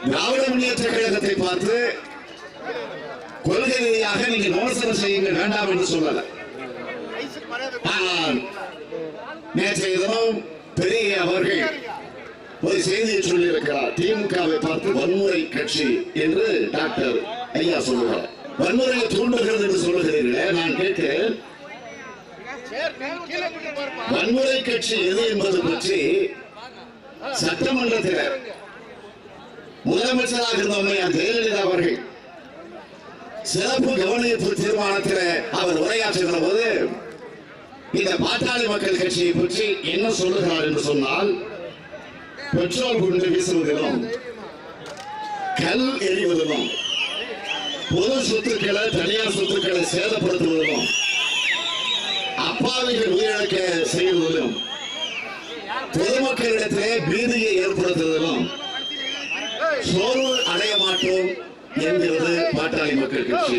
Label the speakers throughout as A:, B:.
A: திராவிட முன்னேற்ற கழகத்தை பார்த்து கொள்கை ரீதியாக நீங்க விமர்சனம் செய்யுங்கள் வேண்டாம் என்று சொல்லல ஆனால் நேற்றைய தினம் பெரிய அவர்கள் ஒரு செய்தியை சொல்லியிருக்கிறார் திமுகவை பார்த்து வன்முறை கட்சி என்று டாக்டர் ஐயா சொல்லுகிறார் வன்முறையை தூண்டுகிறது என்று சொல்லுகிறீர்களே நான் கேட்கிறேன் வன்முறை கட்சி எது என்பது பற்றி சட்டமன்றத்தில் முதலமைச்சராக இருந்த அம்மையார் ஜெயலலிதா அவர்கள் சிறப்பு கவனிப்பு தீர்மானத்தில் அவர் உரையாற்றுகிற போது இந்த பாட்டாளி மக்கள் கட்சியை பற்றி என்ன சொல்லுகிறார் என்று சொன்னால் பெட்ரோல் குண்டு வீசுவதிலும் கல் எறிவதிலும் பொது சொத்துக்களை தனியார் சொத்துக்களை சேதப்படுத்துவதிலும் அப்பாவிகள் உயிரிழக்க செய்வதிலும் பொதுமக்களிடத்திலே பீதியை ஏற்படுத்துவதிலும் சோர்வு அடைய மாட்டோம் என்கிறது பாட்டாளி மக்கள் கட்சி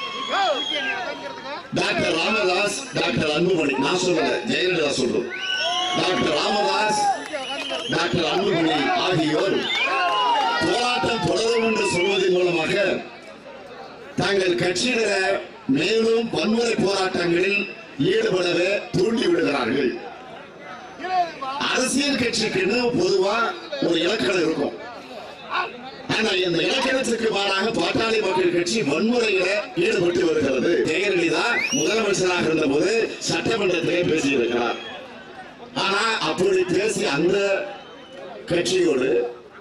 A: டாக்டர் ராமதாஸ் டாக்டர் அன்புமணி நான் சொல்லல ஜெயலலிதா சொல்றோம் டாக்டர் ராமதாஸ் டாக்டர் அன்புமணி ஆகியோர் போராட்டம் தொடரும் என்று சொல்வதன் மூலமாக தங்கள் கட்சியினர மேலும் வன்முறை போராட்டங்களில் ஈடுபடவே தூண்டி விடுகிறார்கள் அரசியல் கட்சிக்குன்னு பொதுவா ஒரு இலக்கணம் இருக்கும் ஆனா இந்த இலக்கணத்துக்கு மாறாக பாட்டாளி மக்கள் கட்சி வன்முறையில ஈடுபட்டு வருகிறது ஜெயலலிதா முதலமைச்சராக இருந்த போது சட்டமன்றத்திலே பேசியிருக்கிறார் ஆனா அப்படி பேசி அந்த கட்சியோடு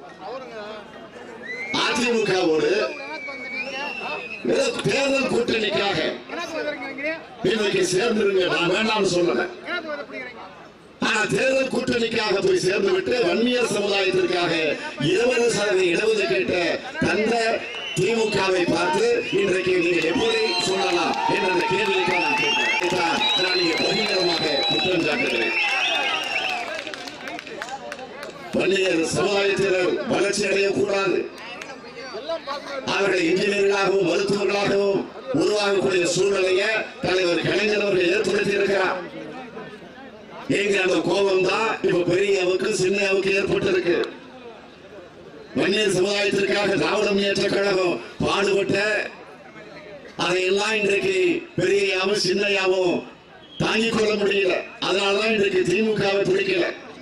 A: அதிமுகவோடு ஏதோ தேர்தல் கூட்டணிக்காக இன்றைக்கு சேர்ந்துருங்க நான் வேண்டாம்னு சொல்லல ஆனா தேர்தல் கூட்டணிக்காக போய் சேர்ந்து விட்டு வன்னியர் சமுதாயத்திற்காக இருபது சதவீத இடஒதுக்கீட்டை தந்த திமுகவை பார்த்து இன்றைக்கு நீங்கள் எப்படி சொல்லலாம் என்ற அந்த கேள்விக்கு நான் கேட்கிறேன் இதான் நான் இங்கே பகிரங்கமாக குற்றம் சாட்டுகிறேன் வன்னியர் சமுதாயத்தினர் வளர்ச்சி அடையக்கூடாது அவர்கள் இன்ஜினியர்களாகவும் மருத்துவர்களாகவும் உருவாகக்கூடிய சூழ்நிலையை தலைவர் கலைஞர் அவர்கள் ஏற்படுத்தி இருக்கிறார் எங்க அந்த கோபம் தான் இப்ப பெரியவுக்கு சின்னவுக்கு ஏற்பட்டிருக்கு வன்னியர் சமுதாயத்திற்காக திராவிட முன்னேற்ற கழகம் பாடுபட்ட அதையெல்லாம் இன்றைக்கு பெரியயாவும் சின்னையாவும் தாங்கிக் கொள்ள முடியல அதனாலதான் இன்றைக்கு திமுகவை பிடிக்கல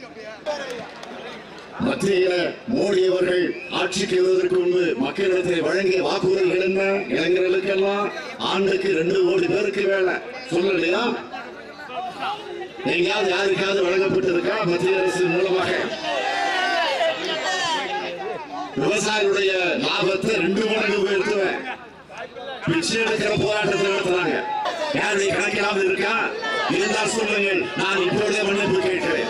A: மத்தியில மோடி அவர்கள் ஆட்சிக்கு வருவதற்கு முன்பு மக்களிடத்தில் வழங்கிய வாக்குறுதிகள் என்ன இளைஞர்களுக்கெல்லாம் ஆண்டுக்கு ரெண்டு கோடி பேருக்கு வேலை சொல்லலையா எங்கேயாவது யாருக்காவது வழங்கப்பட்டிருக்கா மத்திய அரசு மூலமாக விவசாயிகளுடைய லாபத்தை ரெண்டு மடங்கு உயர்த்துவேன் பிச்சை எடுக்கிற போராட்டத்தை நடத்துறாங்க யாருடைய கணக்கிலாவது இருக்கா இருந்தால் சொல்லுங்கள் நான் இப்பொழுதே மன்னிப்பு கேட்கிறேன்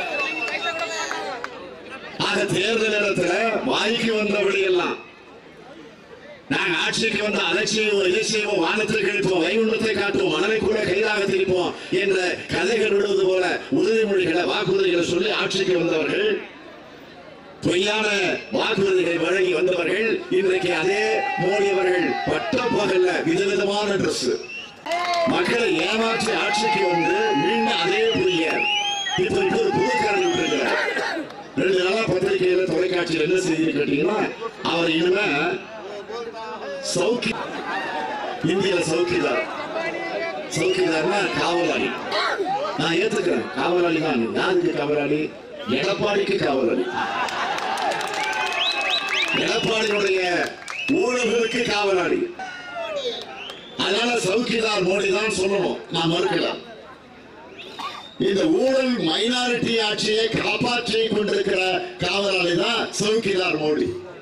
A: ஆக தேர்தல் நேரத்துல வாய்க்கு வந்தபடி எல்லாம் நாங்க ஆட்சிக்கு வந்த அதை செய்வோம் இதை செய்வோம் வானத்திற்கு இழுப்போம் வைகுண்டத்தை காட்டுவோம் மனதை கூட கைதாக திரிப்போம் என்ற கதைகள் விடுவது போல உறுதிமொழிகளை வாக்குறுதிகளை சொல்லி ஆட்சிக்கு வந்தவர்கள் பொய்யான வாக்குறுதிகளை வழங்கி வந்தவர்கள் இன்றைக்கு அதே மோடி அவர்கள் பட்ட பகல்ல விதவிதமான ட்ரெஸ் மக்களை ஏமாற்றி ஆட்சிக்கு வந்து மீண்டும் அதே புரிய இப்ப இப்ப ஒரு புது கரண்ட் விட்டுருக்கிறார் ரெண்டு நாளா பத்திரிகையில தொலைக்காட்சியில் என்ன செய்தி கேட்டீங்கன்னா அவர் இனிமே சௌக்கி இந்தியில சௌக்கிதார் சௌக்கிதார்னா காவலாளி நான் ஏத்துக்கிறேன் காவலாளி தான் யாருக்கு காவலாளி எடப்பாடிக்கு காவலாளி எடப்பாடியுடைய ஊழல்களுக்கு காவலாளி அதனால சௌக்கிதார் மோடி தான் சொல்லணும் நான் மறுக்கலாம் இந்த ஊழல் மைனாரிட்டி ஆட்சியை காப்பாற்றி கொண்டிருக்கிற காவலாளி தான் சௌக்கிதார் மோடி